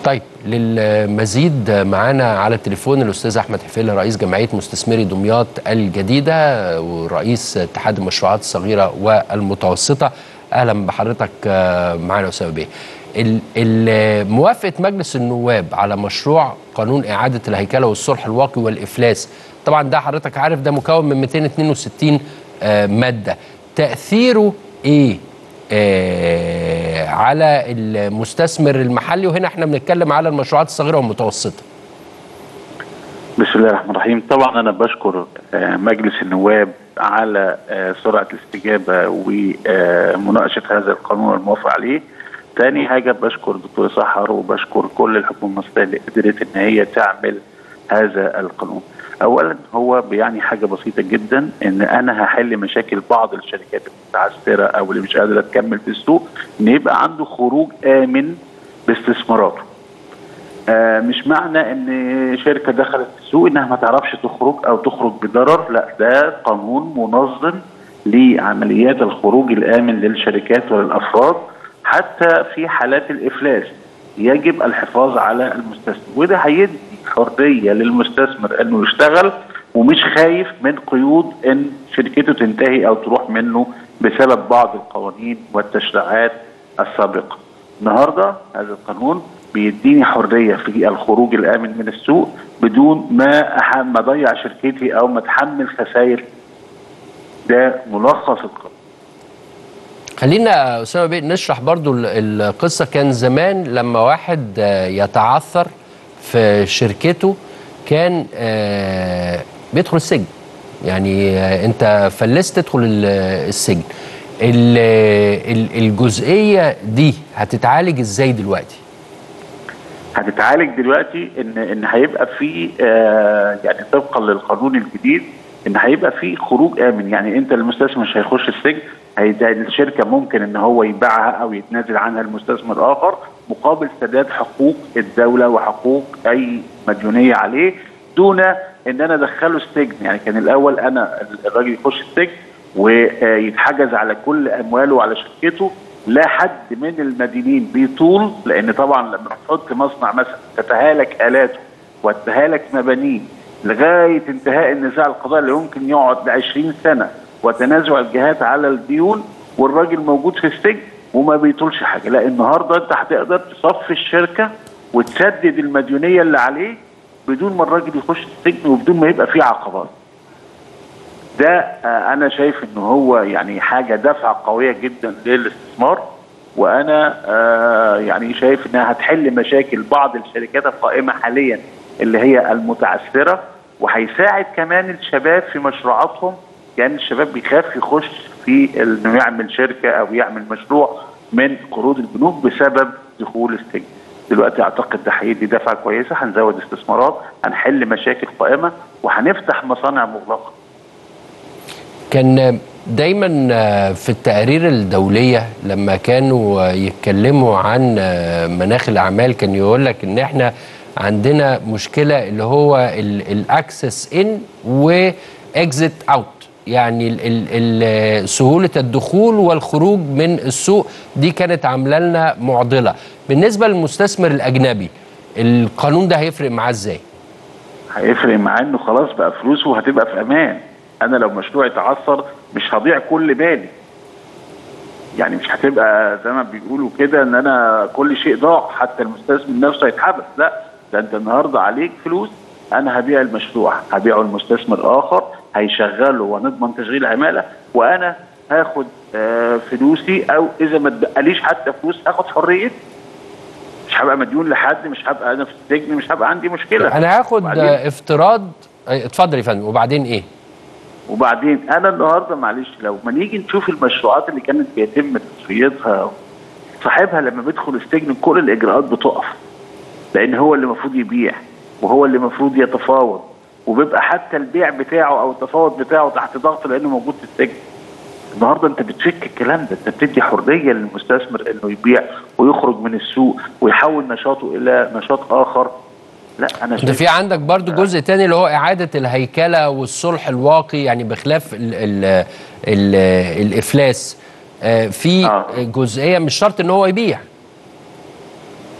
طيب للمزيد معانا على التليفون الاستاذ احمد حفيله رئيس جمعيه مستثمري دمياط الجديده ورئيس اتحاد المشروعات الصغيره والمتوسطه اهلا بحضرتك معانا استاذ بيه موافقه مجلس النواب على مشروع قانون اعاده الهيكله والصلح الواقي والافلاس طبعا ده حضرتك عارف ده مكون من 262 ماده تاثيره ايه آه على المستثمر المحلي وهنا احنا بنتكلم على المشروعات الصغيره والمتوسطه. بسم الله الرحمن الرحيم، طبعا انا بشكر آه مجلس النواب على آه سرعه الاستجابه ومناقشه هذا القانون والموافقه عليه. ثاني حاجه بشكر دكتور سحر وبشكر كل الحكومه المصريه اللي قدرت ان هي تعمل هذا القانون. اولا هو بيعني حاجه بسيطه جدا ان انا هحل مشاكل بعض الشركات المتعثره او اللي مش قادره تكمل في السوق ان يبقى عنده خروج امن باستثماراته. آه مش معنى ان شركه دخلت السوق انها ما تعرفش تخرج او تخرج بضرر لا ده قانون منظم لعمليات الخروج الامن للشركات وللافراد حتى في حالات الافلاس يجب الحفاظ على المستثمر وده هيدي حريه للمستثمر انه يشتغل ومش خايف من قيود ان شركته تنتهي او تروح منه بسبب بعض القوانين والتشريعات السابقه. النهارده هذا القانون بيديني حريه في الخروج الامن من السوق بدون ما ما اضيع شركتي او ما اتحمل خسائر. ده ملخص القانون. خلينا اسامه بيه نشرح برضو القصه كان زمان لما واحد يتعثر في شركته كان بيدخل السجن يعني انت فلست تدخل السجن الجزئيه دي هتتعالج ازاي دلوقتي هتتعالج دلوقتي ان ان هيبقى في يعني طبقا للقانون الجديد ان هيبقى في خروج امن يعني انت المستثمر مش هيخش السجن الشركه ممكن ان هو يبيعها او يتنازل عنها لمستثمر اخر مقابل سداد حقوق الدوله وحقوق اي مديونيه عليه دون ان انا ادخله السجن يعني كان الاول انا الراجل يخش السجن ويتحجز على كل امواله وعلى شركته لا حد من المدينين بيطول لان طبعا لما تحط مصنع مثلا تتهالك الاته وتتهالك مبانيه لغايه انتهاء النزاع القضائي اللي ممكن يقعد ل 20 سنه وتنازع الجهات على الديون والراجل موجود في السجن وما بيطولش حاجه لا النهارده انت هتقدر تصفي الشركه وتسدد المديونيه اللي عليه بدون ما الراجل يخش السجن وبدون ما يبقى فيه عقبات ده آه انا شايف ان هو يعني حاجه دفعه قويه جدا للاستثمار وانا آه يعني شايف انها هتحل مشاكل بعض الشركات القائمه حاليا اللي هي المتعثره وهيساعد كمان الشباب في مشروعاتهم يعني الشباب بيخاف يخش في انه يعمل شركه او يعمل مشروع من قروض البنوك بسبب دخول السجن. دلوقتي اعتقد ده هيدي دفعه كويسه هنزود استثمارات هنحل مشاكل قائمه وهنفتح مصانع مغلقه. كان دايما في التقارير الدوليه لما كانوا يتكلموا عن مناخ الاعمال كان يقول لك ان احنا عندنا مشكله اللي هو الاكسس ان واكزيت اوت يعني ال ال سهولة الدخول والخروج من السوق دي كانت عاملة لنا معضلة بالنسبة للمستثمر الأجنبي القانون ده هيفرق معاه ازاي؟ هيفرق معاه انه خلاص بقى فلوسه هتبقى في امان انا لو مشروعي اتعثر مش هضيع كل بالي يعني مش هتبقى زي ما بيقولوا كده ان انا كل شيء ضاع حتى المستثمر نفسه هيتحبس لا ده انت النهارده عليك فلوس انا هبيع المشروع هبيعه لمستثمر اخر هيشغله ونضمن تشغيل عماله وانا هاخد آه فلوسي او اذا ما اتبقاليش حتى فلوس هاخد حريتي مش هبقى مديون لحد مش هبقى انا في السجن مش هبقى عندي مشكله انا هاخد افتراض اتفضل يا فندم وبعدين ايه؟ وبعدين انا النهارده معلش لو ما نيجي نشوف المشروعات اللي كانت بيتم تصفيتها صاحبها لما بيدخل السجن كل الاجراءات بتقف لان هو اللي المفروض يبيع وهو اللي المفروض يتفاوض وبيبقى حتى البيع بتاعه او التفاوض بتاعه تحت ضغط لانه موجود في السجن. النهارده انت بتفك الكلام ده، انت بتدي حريه للمستثمر انه يبيع ويخرج من السوق ويحول نشاطه الى نشاط اخر. لا انا ده في عندك برضو جزء تاني اللي هو اعاده الهيكله والصلح الواقي يعني بخلاف ال ال ال الافلاس آه في آه. جزئيه مش شرط ان هو يبيع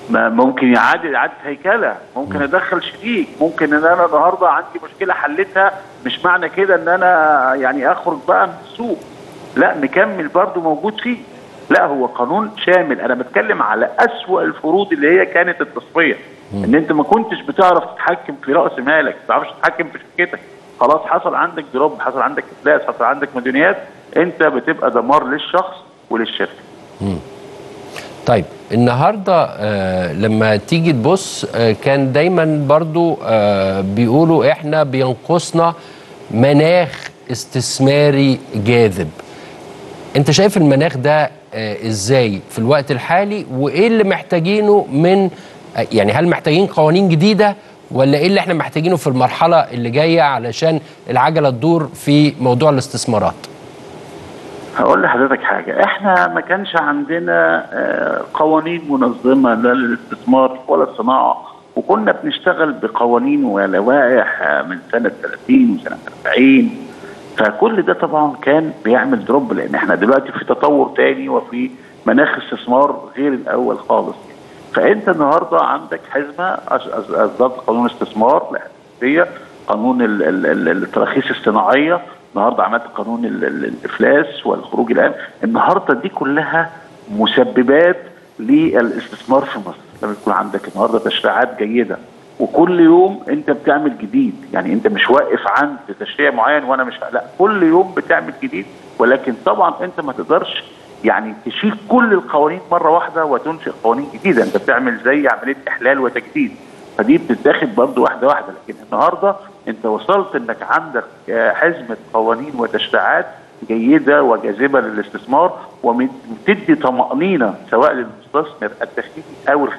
ما ممكن يعادل اعاده هيكله ممكن ادخل شريك ممكن ان انا النهارده عندي مشكله حلتها مش معنى كده ان انا يعني اخرج بقى من السوق لا مكمل برضو موجود فيه لا هو قانون شامل انا بتكلم على اسوأ الفروض اللي هي كانت التصفيه ان انت ما كنتش بتعرف تتحكم في راس مالك ما بتعرفش تتحكم في شركتك خلاص حصل عندك دروب حصل عندك افلاس حصل عندك مديونيات انت بتبقى دمار للشخص وللشركه طيب النهارده آه لما تيجي تبص آه كان دايما برضو آه بيقولوا احنا بينقصنا مناخ استثماري جاذب انت شايف المناخ ده آه ازاي في الوقت الحالي وايه اللي محتاجينه من آه يعني هل محتاجين قوانين جديده ولا ايه اللي احنا محتاجينه في المرحله اللي جايه علشان العجله تدور في موضوع الاستثمارات هقول لحضرتك حاجة احنا ما كانش عندنا آه، قوانين منظمة لا للاستثمار ولا الصناعة وكنا بنشتغل بقوانين ولوائح آه، من سنة 30 وسنة 40 فكل ده طبعا كان بيعمل دروب لان احنا دلوقتي في تطور تاني وفي مناخ استثمار غير الاول خالص فانت النهارده عندك حزمه أص- أص- اصدرت قانون استثمار الاحتياطيه قانون ال- ال- ال- التراخيص الصناعيه النهارده عملت قانون ال- ال- الافلاس والخروج الان النهارده دي كلها مسببات للاستثمار في مصر لما يكون عندك النهارده تشريعات جيده وكل يوم انت بتعمل جديد يعني انت مش واقف عند تشريع معين وانا مش لا كل يوم بتعمل جديد ولكن طبعا انت ما تقدرش يعني تشيل كل القوانين مره واحده وتنشئ قوانين جديده انت بتعمل زي عمليه احلال وتجديد فدي بتتاخد برضه واحده واحده لكن النهارده انت وصلت انك عندك آه، حزمه قوانين وتشريعات جيده وجاذبه للاستثمار وبتدي طمانينه سواء للمستثمر التخليدي او الخارجي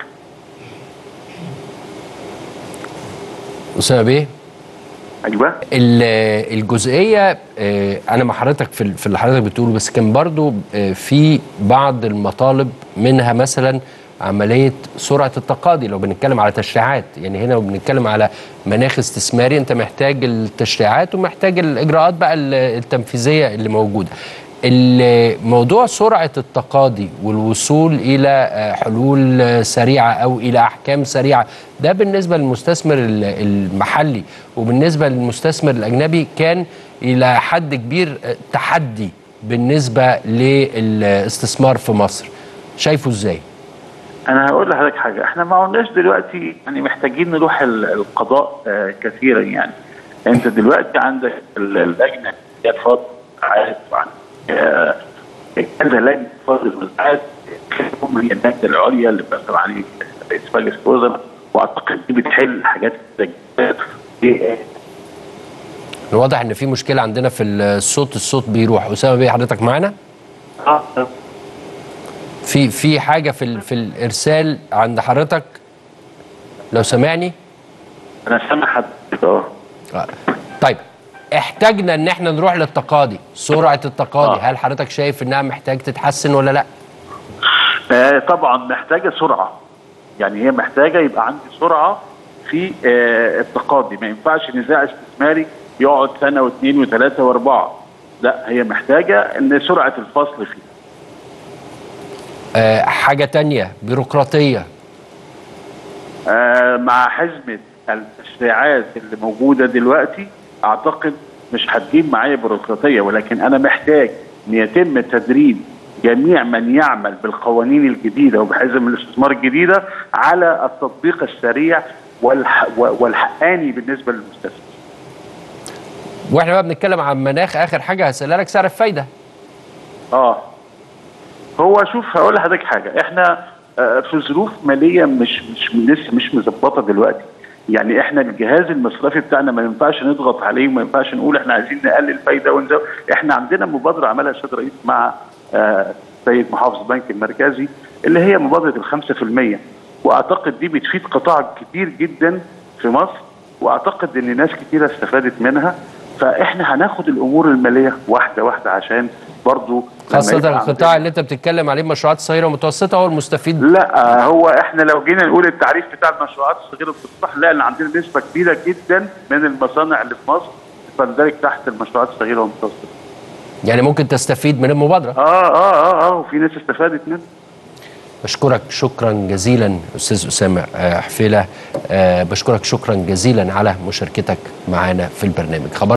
اسامه بيه ايوه ال- الجزئيه آه، انا مع حضرتك في ال- في اللي حضرتك بتقوله بس كان برضو آه، في بعض المطالب منها مثلا عمليه سرعه التقاضي لو بنتكلم على تشريعات يعني هنا بنتكلم على مناخ استثماري انت محتاج التشريعات ومحتاج الاجراءات بقى ال- التنفيذيه اللي موجوده الموضوع سرعه التقاضي والوصول الى آه، حلول آه، سريعه او الى احكام سريعه ده بالنسبه للمستثمر ال- المحلي وبالنسبه للمستثمر الاجنبي كان الى حد كبير آه، تحدي بالنسبه للاستثمار في مصر شايفه ازاي انا هقول لحضرتك حاجه احنا ما قلناش دلوقتي يعني محتاجين نروح ال- القضاء آه كثيرا يعني انت دلوقتي عندك ال- اللجنه هي الفاضل عارف عن آه، كذا لجنه فاضل المنازعات هم هي اللجنه العليا اللي بيحصل عليه رئيس مجلس الوزراء واعتقد دي بتحل حاجات كتير جداً. دي آه، واضح ان في مشكله عندنا في الصوت الصوت بيروح اسامه بيه حضرتك معانا آه، في في حاجه في ال- في الارسال عند حضرتك لو سامعني انا سامع حضرتك اه آه. طيب احتاجنا ان احنا نروح للتقاضي سرعه التقاضي آه. هل حضرتك شايف انها محتاج تتحسن ولا لا آه، طبعا محتاجه سرعه يعني هي محتاجه يبقى عندي سرعه في آه، التقاضي ما ينفعش نزاع استثماري يقعد سنه واثنين وثلاثه واربعه لا هي محتاجه ان سرعه الفصل فيه آه حاجه تانية بيروقراطيه آه، مع حزمه التشريعات اللي موجوده دلوقتي اعتقد مش هتجيب معايا بيروقراطيه ولكن انا محتاج ان يتم تدريب جميع من يعمل بالقوانين الجديده وبحزم الاستثمار الجديده على التطبيق السريع والح والحقاني بالنسبه للمستثمر. واحنا بقى بنتكلم عن مناخ اخر حاجه هسألها لك سعر الفايده اه هو شوف هقول لحضرتك حاجه احنا آه، في ظروف ماليه مش مش لسه مش مظبطه دلوقتي يعني احنا الجهاز المصرفي بتاعنا ما ينفعش نضغط عليه وما ينفعش نقول احنا عايزين نقلل فايده ونزود احنا عندنا مبادره عملها السيد الرئيس مع آه، السيد محافظ البنك المركزي اللي هي مبادره الخمسة في المية واعتقد دي بتفيد قطاع كتير جدا في مصر واعتقد ان ناس كتيره استفادت منها فاحنا هناخد الامور الماليه واحده واحده عشان برضو لما خاصه يبقى القطاع عندنا- اللي انت بتتكلم عليه مشروعات صغيره ومتوسطه هو المستفيد لا هو احنا لو جينا نقول التعريف بتاع المشروعات الصغيره والتصليح لا ان عندنا نسبه كبيره جدا من المصانع اللي في مصر تندرج تحت المشروعات الصغيره والمتوسطه. يعني ممكن تستفيد من المبادره اه اه اه اه وفي ناس استفادت منه. بشكرك شكرا جزيلا استاذ اسامه حفيله بشكرك شكرا جزيلا على مشاركتك معنا في البرنامج خبر